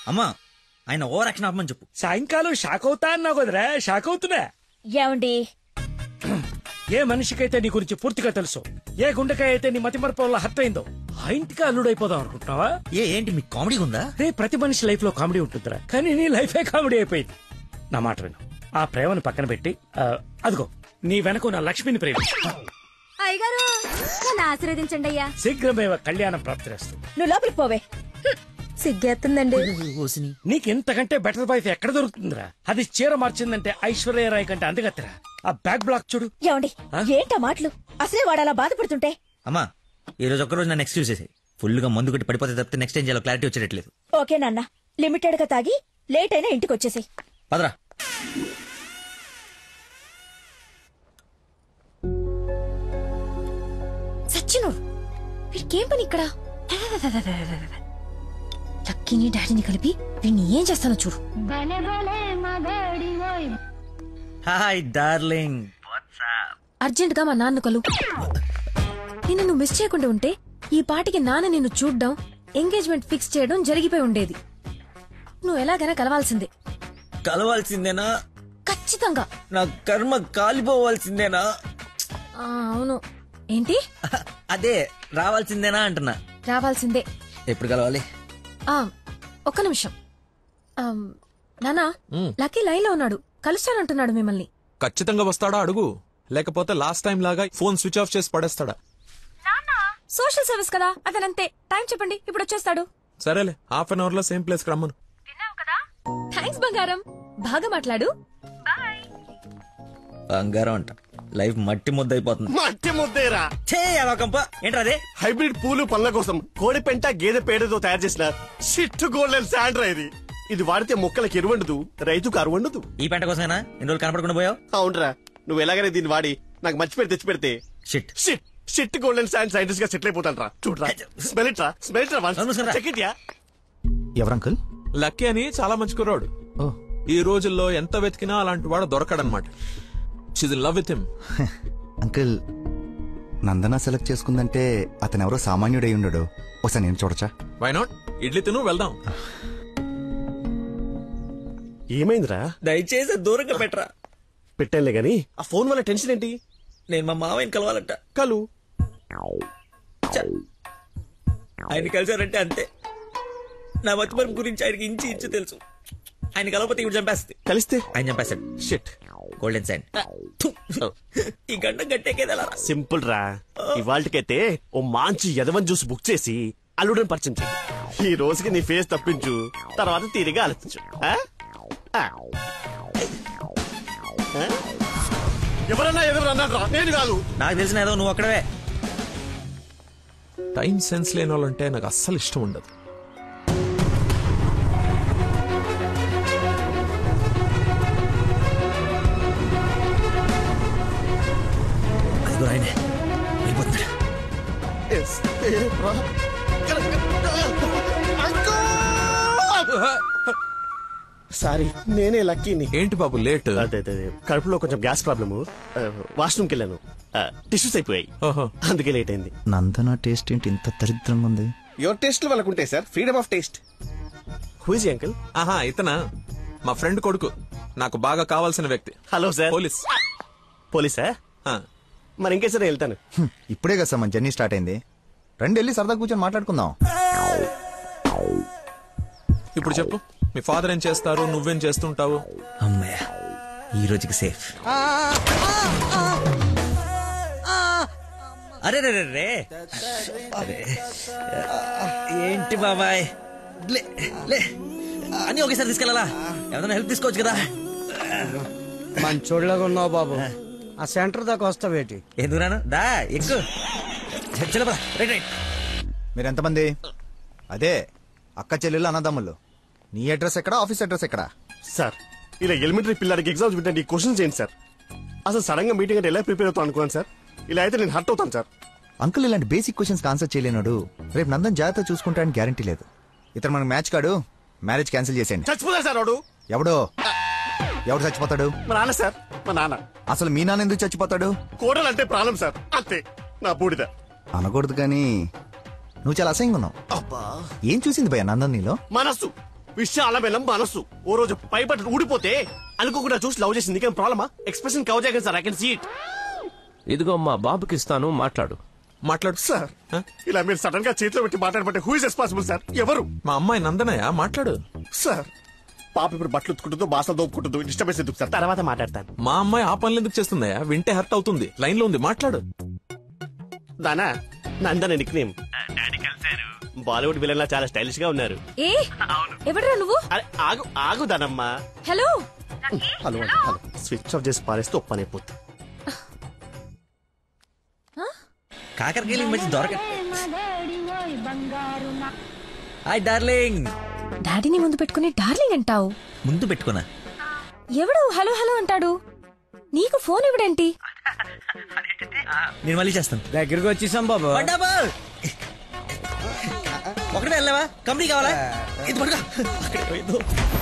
అమ్మా ఆయన over action ఆపమని చెప్పు సాయంకాలం షాక్ అవుతా అన్నావు కదరా షాక్ అవుతున్నా ఏమండి ఏ మనిషికైతే నీ గురించి పూర్తిగా తెలుసు ఏ గుండెకాయ అయితే నీ మతిమరపు వల్ల హత్య అయిందో ఆ ఇంటికి అల్లుడైపోదాం అనుకుంటున్నావా ఏ ఏంటి మీకు కామెడీ ఉందా రే ప్రతి మనిషి లైఫ్ లో కామెడీ ఉంటుందిరా కానీ నీ లైఫే కామెడీ అయిపోయింది నా మాట విను ఆ ప్రేమను పక్కన పెట్టి ఆ, అదిగో నీ వెనక నా లక్ష్మిని ప్రేమ అయ్యగారు నన్ను ఆశీర్వదించండి అయ్యా శీఘ్రమేవ కళ్యాణం ప్రాప్తిరేస్తూ నువ్వు లోపలికి పోవే సిగ్గేస్తుందండి నీకు ఇంతకంటే బెటర్ వైఫ్ ఎక్కడ దొరుకుతుందిరా అది చీర మార్చిందంటే ఐశ్వర్య రాయ్ కంటే అందగత్తరా ఆ బ్యాక్ బ్లాక్ చూడు ఏమండి ఏంటా మాటలు అసలే వాడు అలా బాధపడుతుంటే అమ్మా ఈ రోజు ఒక్కరోజు నన్ను ఎక్స్క్యూజ్ చేసేయి ఫుల్ గా మందు కొట్టి పడిపోతే తప్పితే నెక్స్ట్ ఏం చేయాలో క్లారిటీ వచ్చేటట్లేదు ఓకే నాన్న లిమిటెడ్ గా తాగి లేట్ అయినా ఇంటికి వచ్చేసాయి పదరా సచ్చిను వీడికేం పని ఇక్కడ లక్కీని డాడీని కలిపి వీడిని ఏం చేస్తానో చూడు హాయ్ డార్లింగ్ అర్జెంట్ గా మా నాన్న కలు నిన్ను నువ్వు మిస్ చేయకుండా ఉంటే ఈ పాటికి నాన్న నిన్ను చూడ్డం ఎంగేజ్మెంట్ ఫిక్స్ చేయడం జరిగిపోయి ఉండేది నువ్వు ఎలాగైనా కలవాల్సిందే కలవాల్సిందేనా ఖచ్చితంగా నా కర్మ కాలిపోవాల్సిందేనా ఆ, అవును ఏంటి అదే రావాల్సిందేనా అంటున్నా రావాల్సిందే ఎప్పుడు కలవాలి ఆ ఒక్క నిమిషం ఆ, నానా లక్కీ లైన్ లో ఉన్నాడు కలుస్తానంటున్నాడు మిమ్మల్ని ఖచ్చితంగా వస్తాడా అడుగు లేకపోతే లాస్ట్ టైం లాగా ఫోన్ స్విచ్ ఆఫ్ చేసి పడేస్తాడా సోషల్ సర్వీస్ కదా అతనంతే టైం చెప్పండి ఇప్పుడు వచ్చేస్తాడు సరేలే హాఫ్ అన్ అవర్ లో సేమ్ ప్లేస్ కి రమ్మను థ్యాంక్స్ బంగారం బాగా మాట్లాడు బంగారం అంట లైఫ్ మట్టి ముద్ద అయిపోతుంది మట్టి ముద్దేరా ఛే అదొకంప ఏంట్రా అదే హైబ్రిడ్ పూలు పండ్ల కోసం కోడి పెంట గేదె పేడతో తయారు చేసిన షిట్ గోల్డెన్ శాండ్రా ఇది ఇది వాడితే మొక్కలకు ఎరువండదు రైతుకు అరువండదు ఈ పెంట కోసమేనా ఎన్ని రోజులు కనపడకుండా పోయావు అవునరా నువ్వు ఎలాగైనా దీన్ని వాడి నాకు మంచి పేరు తెచ్చి పెడితే shit shit shit golden sand scientist గా సెటిల్ అయిపోతాను రా చూడరా స్మెల్ ఇట్ రా స్మెల్ ఇట్ రా అవును, మూసుకుని రా. చెక్ ఇట్ యా ఎవరంకుల్ లక్కీ అని చాలా మంచి కుర్రాడు ఈ రోజుల్లో ఎంత వెతికినా అలాంటి వాడు దొరకడనమాట she's in love with him uncle Nandana select చేసుకుందంటే అతను ఎవరో సామాన్యుడై ఉండడు ఒకసారి నేను చూడచ్చా వై నాట్ ఇడ్లీ తిను వెళ్దాం ఏమైందిరా దయచేసి దూరంగా పెట్టరా పెట్టానులే గాని ఆ ఫోన్ వల్ల టెన్షన్ ఏంటి నేను మా మావయ్యని కలవాలంట కలు ఛ. ఆయన కలిసారంటే అంతే నా మతిమరుపు గురించి ఆయనకి ఇంచి ఇంచు తెలుసు ఆయన కలవకపోతే ఇప్పుడు చంపేస్తుంది కలిస్తే ఆయన చంపేస్తాడు షిట్ గోల్డెన్ సైన్ ఈ గంట గట్టేకేదలా సింపుల్ రా ఇవాళకైతే ఓ మంచి యదవన్ జ్యూస్ బుక్ చేసి అల్లుడని పరిచయం చెయ్యి ఈ రోజుకి నీ ఫేస్ తప్పించు తర్వాత తీరిగా ఆలోచించు ఆ? ఆ. ఆ? ఎవరన్నా ఎదురు అన్నారా నేను కాదు నాకు తెలిసిన ఏదో నువ్వు అక్కడవే టైం సెన్స్ లేని వాళ్ళంటే నాకు అస్సలు ఇష్టం ఉండదు అదిగో ఆయనే వెళ్ళిపోతున్నాడు Yes. ఏ, రా. సారీ నేనే లక్కీని ఏంటి బాబు లేట్ అదే అదే అదే. కడుపులో కొంచెం గ్యాస్ ప్రాబ్లము వాష్రూమ్కి వెళ్ళాను టిష్యూస్ అయిపోయాయి ఓహో అందుకే లేట్ అయింది నందన టేస్ట్ ఏంటి ఇంత దరిద్రంగా ఉంది యువర్ టేస్ట్ వాళ్ళకు ఉంటాయి sir freedom of taste whose uncle ఆహా ఇతనా మా ఫ్రెండ్ కొడుకు నాకు బాగా కావాల్సిన వ్యక్తి హలో సార్ పోలీస్ పోలీసా ఆ, మరి ఇంకే సార్ వెళ్తాను హ్మ్, ఇప్పుడే కదా సార్ మన జర్నీ స్టార్ట్ అయింది రండి వెళ్ళి సరదా కూర్చొని మాట్లాడుకుందాం ఇప్పుడు చెప్పు మీ ఫాదర్ ఏం చేస్తారు నువ్వేం చేస్తుంటావు అమ్మయ్య ఈ రోజుకి సేఫ్ అరే రే రే రే అరే. ఏంటి బాబాయ్ లే లే అని ఒకేసారి తీసుకెళ్ళాలా ఏదైనా హెల్ప్ తీసుకోవచ్చు కదా మంచోళ్ళగా ఉన్నావు బాబు ఆ సెంటర్ దాకా వస్తావేటి ఎందుకు రాను దా ఎక్కు చలపా రైట్ రైట్ మీరు ఎంతమంది అదే అక్క చెల్లెలు అన్నదమ్ములు నీ అడ్రస్ ఎక్కడ ఆఫీస్ అడ్రస్ ఎక్కడ సార్ ఇలా ఎలిమెంటరీ పిల్లలకి ఎగ్జామ్స్ పెట్టండి క్వశ్చన్స్ ఏంటి సార్ అసలు సడన్ గా మీటింగ్ అంటే ఎలా ప్రిపేర్ అవుతాను అనుకున్నాను సార్ ఇలా అయితే నేను హర్ట్ అవుతాను సార్ అంకుల్ ఇలాంటి బేసిక్ క్వశ్చన్స్ ఆన్సర్ చేయలేనాడు రేపు నందన్ జాగ్రత్త చూసుకుంటాడని గ్యారంటీ లేదు ఇతను మనకు మ్యాచ్ కాడు మ్యారేజ్ క్యాన్సిల్ చేసేయండి చచ్చిపోతారు సార్ వాడు ఎవడో ఎవడు చచ్చిపోతాడు మా నాన్న సార్ మా నాన్న అసలు మీ నాన్న ఎందుకు చచ్చిపోతాడు కోడలు అంటే ప్రాణం సార్ అంతే నా బూడిద అనకూడదు కానీ నువ్వు చాలా అసహ్యంగా ఉన్నావు అబ్బా ఏం చూసింది భయ నందన్ నీలో మనస్సు విశాలమైన మనసు ఓ రోజు పైపట్టు ఊడిపోతే అనుకోకుండా చూసి లవ్ చేసింది కానీ ప్రాబ్లమా ఎక్స్ప్రెషన్ కవర్ చేయగలను sir I can see it ఇదిగో మా బాబుకి ఇస్తాను మాట్లాడు మాట్లాడు సార్ ఇలా మీరు సడన్ గా చేతిలో పెట్టి మాట్లాడబట్టే హూ ఇస్ రెస్పాన్సిబుల్ సార్ ఎవరు మా అమ్మాయి నందనయ్య మాట్లాడు సార్ పాప ఇప్పుడు బట్టలు ఉతుకుంటుందో బాసలు దోపుకుంటుందో డిస్టర్బెన్స్ ఎందుకు సార్ తర్వాత మాట్లాడతాను మా అమ్మాయి ఆ పనులు ఎందుకు చేస్తుందయ్యా వింటే హర్ట్ అవుతుంది లైన్ లో ఉంది మాట్లాడు దానా నందన నిక్ నేమ్ బాలీవుడ్ విలన్ లా చాలా స్టైలిష్ గా ఉన్నారు ఏ ఎవడరా నువ్వు అరే ఆగు ఆగు దానమ్మా హలో హలో అండి, హలో స్విచ్ ఆఫ్ చేసి పారేస్తే ఒప్పనైపోతుంది కాకరకాయలు ఈ మధ్య దొరక హాయ్ డార్లింగ్ డాడీని ముందు పెట్టుకుని డార్లింగ్ అంటావు ముందు పెట్టుకున్నా ఎవడు హలో హలో అంటాడు నీకు ఫోన్ ఎవడేంటి నేను మళ్ళీ చేస్తాను దగ్గరికి వచ్చేసాం బాబు డబల్ ఒకటే వెళ్ళావా కంపెనీ కావాలా ఇది పడుకో అక్కడ పోయిందో.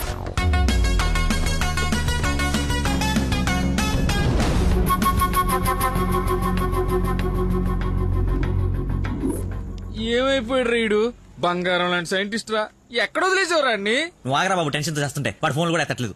ఏమైపోయాడు రీడు బంగారం లాంటి సైంటిస్ట్ రా ఎక్కడ వదిలేసేవారా అన్ని నువ్వు ఆగరా బాబు టెన్షన్ చేస్తుంటే వాడు ఫోన్లు కూడా ఎత్తట్లేదు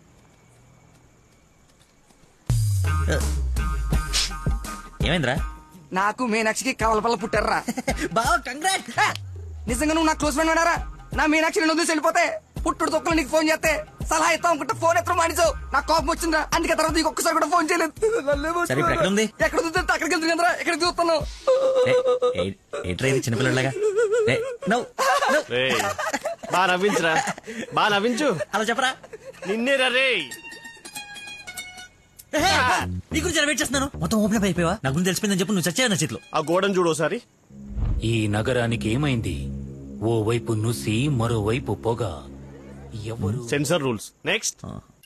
ఏమైందిరా నాకు మీనాక్షికి కవలపల్ల పుట్టారా బావ కంగ్రాట్ నిజంగా నువ్వు నా క్లోజ్ ఫ్రెండ్ ఉన్నారా నా మీనాక్షి నేను వదిలేసి వెళ్ళిపోతే పుట్టుడు తొక్కలు నీకు ఫోన్ చేస్తే సలహా ఇస్తాం అనుకుంటే ఫోన్ ఎత్తడం మానేసావు నాకు కోపం వచ్చిందా అందుకే తర్వాత నీకు ఒక్కసారి కూడా ఫోన్ చేయలేదు నన్నేమో సరే, ఇప్పుడు ఎక్కడ ఉంది? ఎక్కడ చూస్తే అక్కడికి వెళ్తుంది కదరా ఎక్కడికి చూస్తాను ఏంట్రా ఇది చిన్నపిల్లలాగా ఏ, నవ్వు, నవ్వు. రేయ్, బా నవ్వించురా బా నవ్వించు అలా చెప్పరా నిన్నే రే ఏహే, నీ గురించి ఎలా వెయిట్ చేస్తున్నాను మొత్తం ఓపెన్ అప్ అయిపోయావా నా గురించి తెలిసిపోయిందని చెప్పి నువ్వు చచ్చావు నా చేతిలో ఆ గోడను చూడు ఒకసారి ఈ నగరానికి ఏమైంది ఓ వైపు నుసి మరోవైపు పొగ ఎవరు సెన్సర్ రూల్స్ నెక్స్ట్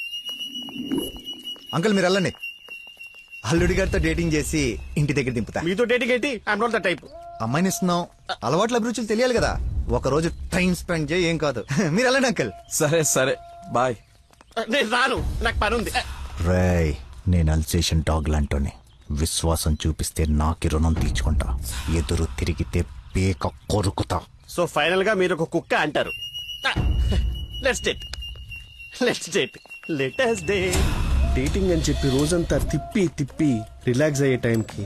అంకుల్ మీరు వెళ్ళండి అల్లుడి గారితో డేటింగ్ చేసి ఇంటి దగ్గర దింపుతా మీతో డేటింగ్ ఏంటి ఐఎమ్ నాట్ ద టైప్ అమ్మాయిని ఇస్తున్నాం అలవాట్ల అభిరుచులు తెలియాలి కదా ఒక రోజు టైం స్పెండ్ చేయి ఏం కాదు మీరు వెళ్ళండి అంకుల్ సరే సరే బాయ్ నేను రాను నాకు పని ఉంది రేయ్ నేను అల్సేషన్ డాగ్ లాంటోని విశ్వాసం చూపిస్తే నాకి రుణం తీర్చుకుంటా ఎదురు తిరిగితే పేక కొరుకుతా సో ఫైనల్ గా మీరు ఒక కుక్క అంటారు let's date let's date let's day dating అని చెప్పి రోజంతా తిప్పి తిప్పి రిలాక్స్ అయ్యే టైంకి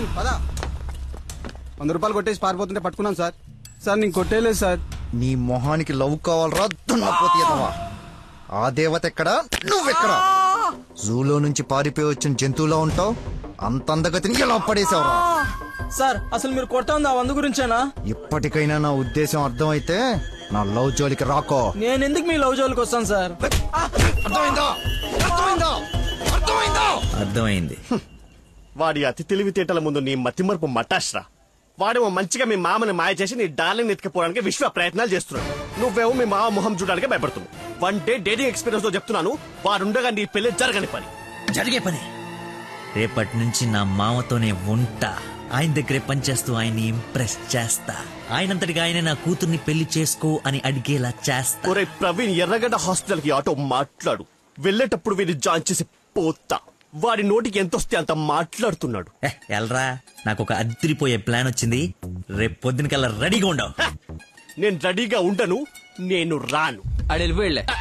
వంద రూపాయలు కొట్టేసి పారిపోతుంటే పట్టుకున్నాను సార్ సార్ నేను కొట్టేయలేదు సార్ నీ మొహానికి లవ్ కావాలరా దున్నపోతే ఎదవా. ఆ దేవత ఎక్కడ నువ్వెక్కడ జూలో నుంచి పారిపోయి వచ్చిన జంతువులా ఉంటావు అంత అందగతిని ఎలా పడేసావురా సార్ అసలు మీరు కొడతా ఉంది ఆ వంద గురించేనా ఇప్పటికైనా నా ఉద్దేశం అర్థమైతే నా లవ్ జోలికి రాకో నేను ఎందుకు మీ లవ్ జోలికి వస్తాను సార్ అర్థమైందా అర్థమైందా అర్థమైందా అర్థమైంది వాడి అతి తెలివితేటల ముందు నీ మతిమరుపు మటాష్రా వాడేమో మంచిగా మీ మామని మాయ చేసి నీ డార్లింగ్ ఎత్తుకుపోవడానికి విశ్వ ప్రయత్నాలు చేస్తున్నాడు నువ్వేమో మీ మామ మొహం చూడడానికి భయపడుతున్నావు వన్ డే డేటింగ్ ఎక్స్పీరియన్స్ తో చెప్తున్నాను వాడుండగా నీ పెళ్లి జరగని పని జరిగే పని రేపటి నుంచి నా మామతోనే ఉంటా ఆయన దగ్గరే పనిచేస్తూ ఆయన్ని ఇంప్రెస్ చేస్తా ఆయనంతటిగా ఆయన నా కూతుర్ని పెళ్లి చేసుకో అని అడిగేలా చేస్తా ఒరే ప్రవీణ్ ఎర్రగడ్డ హాస్పిటల్ కి ఆటో మాట్లాడు వెళ్ళేటప్పుడు వీడిని జాయిన్ చేసి పోతా వాడి నోటికి ఎంత వస్తే అంత మాట్లాడుతున్నాడు ఏ, ఎల్రా నాకు ఒక అదిరిపోయే ప్లాన్ వచ్చింది రేపు పొద్దునకల్లా రెడీగా ఉండవు నేను రెడీగా ఉండను నేను రాను ఆడు వెళ్ళిపోయాడులే